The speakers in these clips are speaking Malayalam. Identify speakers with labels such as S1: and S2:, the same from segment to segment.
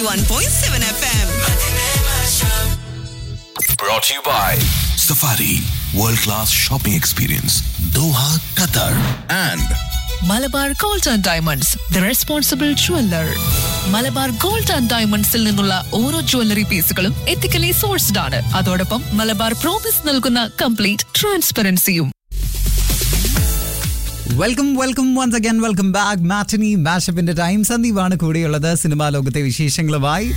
S1: 91.7 FM.
S2: Brought to you by Safari World Class Shopping Experience Doha, Qatar and
S3: Malabar gold and diamonds the responsible jeweller Malabar gold and ഡയമണ്ട്സിൽ നിന്നുള്ള ഓരോ ജ്വല്ലറി പീസുകളും എത്തിക്കലി സോഴ്സ്ഡ് ആണ് അതോടൊപ്പം മലബാർ പ്രോമിസ് നൽകുന്ന കംപ്ലീറ്റ് ട്രാൻസ്പെറൻസിയും
S4: welcome welcome once again welcome back matinee മാഷപ്പിന്റെ ടൈം സന്ദീപാണ് കൂടെയുള്ളത് സിനിമാ ലോകത്തെ വിശേഷങ്ങളുമായി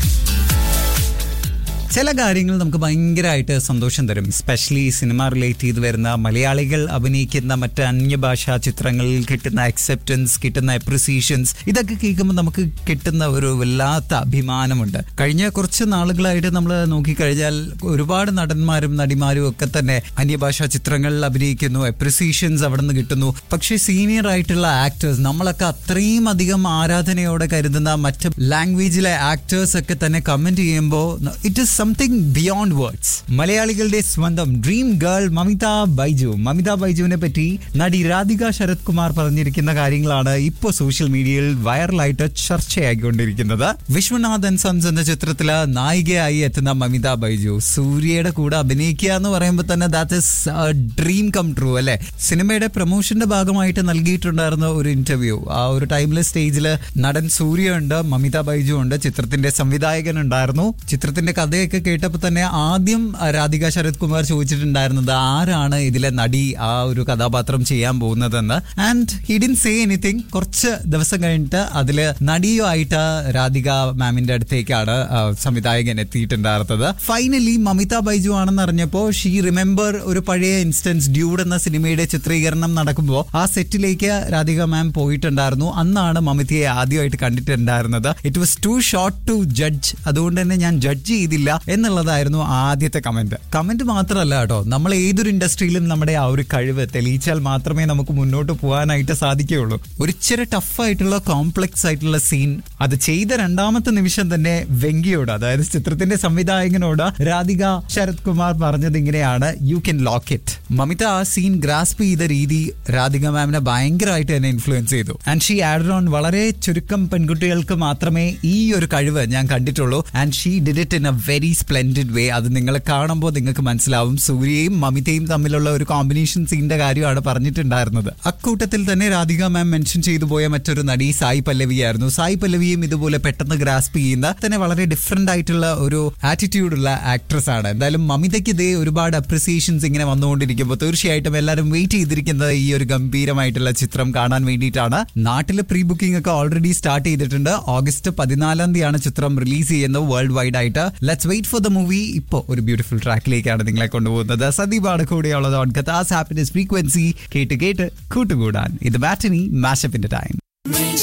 S4: ചില കാര്യങ്ങൾ നമുക്ക് ഭയങ്കരമായിട്ട് സന്തോഷം തരും സ്പെഷ്യലി സിനിമ റിലേറ്റ് ചെയ്ത് വരുന്ന മലയാളികൾ അഭിനയിക്കുന്ന മറ്റ് അന്യഭാഷാ ചിത്രങ്ങളിൽ കിട്ടുന്ന അക്സെപ്റ്റൻസ് കിട്ടുന്ന അപ്രിസിയേഷൻസ് ഇതൊക്കെ കേൾക്കുമ്പോൾ നമുക്ക് കിട്ടുന്ന ഒരു വല്ലാത്ത അഭിമാനമുണ്ട് കഴിഞ്ഞ കുറച്ച് നാളുകളായിട്ട് നമ്മൾ നോക്കിക്കഴിഞ്ഞാൽ ഒരുപാട് നടന്മാരും നടിമാരും ഒക്കെ തന്നെ അന്യഭാഷാ ചിത്രങ്ങളിൽ അഭിനയിക്കുന്നു അപ്രിസിയേഷൻസ് അവിടെ നിന്ന് കിട്ടുന്നു പക്ഷേ സീനിയർ ആയിട്ടുള്ള ആക്ടേഴ്സ് നമ്മളൊക്കെ അത്രയും അധികം ആരാധനയോടെ കരുതുന്ന മറ്റ് ലാംഗ്വേജിലെ ആക്ടേഴ്സ് ഒക്കെ തന്നെ കമന്റ് ചെയ്യുമ്പോൾ it is something beyond words മലയാളികളുടെ സ്വന്തം ഡ്രീം ഗേൾ മമിത ബൈജു മമിത ബൈജുവിനെ പറ്റി നടി രാധിക ശരത് കുമാർ പറഞ്ഞിരിക്കുന്ന കാര്യങ്ങളാണ് ഇപ്പോൾ സോഷ്യൽ മീഡിയയിൽ വൈറലായിട്ട് ചർച്ചയാക്കിക്കൊണ്ടിരിക്കുന്നത് വിശ്വനാഥൻ സൺസ് എന്ന ചിത്രത്തില് നായികയായി എത്തുന്ന മമിത ബൈജു സൂര്യയുടെ കൂടെ അഭിനയിക്കുക എന്ന് പറയുമ്പോൾ തന്നെ that is dream come true അല്ലെ സിനിമയുടെ പ്രൊമോഷന്റെ ഭാഗമായിട്ട് നൽകിയിട്ടുണ്ടായിരുന്ന ഒരു ഇന്റർവ്യൂ ആ ഒരു ടൈമിലെ സ്റ്റേജിൽ നടൻ സൂര്യ ഉണ്ട് മമിത ബൈജു ഉണ്ട് ചിത്രത്തിന്റെ സംവിധായകൻ ഉണ്ടായിരുന്നു ചിത്രത്തിന്റെ കഥയൊക്കെ കേട്ടപ്പോൾ തന്നെ ആദ്യം രാധിക ശരത് കുമാർ ചോദിച്ചിട്ടുണ്ടായിരുന്നത് ആരാണ് ഇതിലെ നടി ആ ഒരു കഥാപാത്രം ചെയ്യാൻ പോകുന്നതെന്ന് ആൻഡ് ഹിഡിൻ സേ എനിത്തിങ് കുറച്ച് ദിവസം കഴിഞ്ഞിട്ട് അതില് നടിയുമായിട്ട് രാധിക മാമിന്റെ അടുത്തേക്കാണ് ആ, സംവിധായകൻ എത്തിയിട്ടുണ്ടായിരുന്നത് ഫൈനലി മമിത ബൈജു ആണെന്ന് അറിഞ്ഞപ്പോൾ ഷീ റിമെമ്പർ ഒരു പഴയ ഇൻസ്റ്റൻസ് ഡ്യൂഡ് എന്ന സിനിമയുടെ ചിത്രീകരണം നടക്കുമ്പോൾ ആ സെറ്റിലേക്ക് രാധിക മാം പോയിട്ടുണ്ടായിരുന്നു അന്നാണ് മമിതയെ ആദ്യമായിട്ട് കണ്ടിട്ടുണ്ടായിരുന്നത് it was too short to judge അതുകൊണ്ട് തന്നെ ഞാൻ ജഡ്ജ് ചെയ്തില്ല എന്നുള്ളതായിരുന്നു ആദ്യത്തെ കമന്റ് കമന്റ് മാത്രമല്ല കേട്ടോ നമ്മൾ ഏതൊരു ഇൻഡസ്ട്രിയിലും നമ്മുടെ ആ ഒരു കഴിവ് തെളിയിച്ചാൽ മാത്രമേ നമുക്ക് മുന്നോട്ട് പോകാനായിട്ട് സാധിക്കുകയുള്ളൂ ഒരു ഇച്ചിരി ടഫായിട്ടുള്ള കോംപ്ലക്സ് ആയിട്ടുള്ള സീൻ അത് ചെയ്ത രണ്ടാമത്തെ നിമിഷം തന്നെ വെങ്കിയോട് അതായത് ചിത്രത്തിന്റെ സംവിധായകനോട് രാധിക ശരത് കുമാർ പറഞ്ഞത് ഇങ്ങനെയാണ് you can lock it Mamitha ആ സീൻ ഗ്രാസ്പ് ചെയ്ത രീതി രാധിക മാമിനെ ഭയങ്കരമായിട്ട് തന്നെ ഇൻഫ്ലുവൻസ് ചെയ്തു ആൻഡ് ഷീ ആഡ് ഓൺ വളരെ ചുരുക്കം പെൺകുട്ടികൾക്ക് മാത്രമേ ഈ ഒരു കഴിവ് ഞാൻ കണ്ടിട്ടുള്ളൂ and she did it in a very splendid way അത് നിങ്ങൾ കാണുമ്പോൾ നിങ്ങൾക്ക് മനസ്സിലാവും സൂര്യയും മമിതയും തമ്മിലുള്ള ഒരു കോമ്പിനേഷൻ സീനിന്റെ കാര്യമാണ് പറഞ്ഞിട്ടുണ്ടായിരുന്നത് അക്കൂട്ടത്തിൽ തന്നെ രാധിക മാം മെൻഷൻ ചെയ്തു പോയ മറ്റൊരു നടി സായി പല്ലവി ആയിരുന്നു സായി പല്ലവിയും ഇതുപോലെ പെട്ടെന്ന് ഗ്രാസ്പ് ചെയ്യുന്ന തന്നെ വളരെ ഡിഫറെന്റ് ആയിട്ടുള്ള ഒരു ആറ്റിറ്റ്യൂഡ് ഉള്ള ആക്ട്രസ് ആണ് എന്തായാലും മമിതയ്ക്ക് ഇതേ ഒരുപാട് അപ്രിസിയേഷൻസ് ഇങ്ങനെ വന്നുകൊണ്ടിരിക്കുമ്പോൾ തീർച്ചയായിട്ടും എല്ലാവരും വെയിറ്റ് ചെയ്തിരിക്കുന്നത് ഈ ഒരു ഗംഭീരമായിട്ടുള്ള ചിത്രം കാണാൻ വേണ്ടിയിട്ടാണ് നാട്ടിലെ പ്രീ ബുക്കിംഗ് ഒക്കെ ഓൾറെഡി സ്റ്റാർട്ട് ചെയ്തിട്ടുണ്ട് ഓഗസ്റ്റ് പതിനാലാം തീയതിയാണ് ചിത്രം റിലീസ് ചെയ്യുന്നത് വേൾഡ് വൈഡ് ആയിട്ട് let's wait for the movie ഇപ്പോൾ ഒരു ബ്യൂട്ടിഫുൾ ട്രാക്കിലേക്കാണ് നിങ്ങളെ കൊണ്ടുപോകുന്നത് സദീപാണ് കൂടെയുള്ളത് ഓൺ കഥാസ് ഹാപ്പിനെസ് ഫ്രീക്വൻസി കേട്ട് കേട്ട് കൂട്ടുകൂടാൻ ഇത് മാറ്റനി മാഷപ്പിന്റെ ടൈം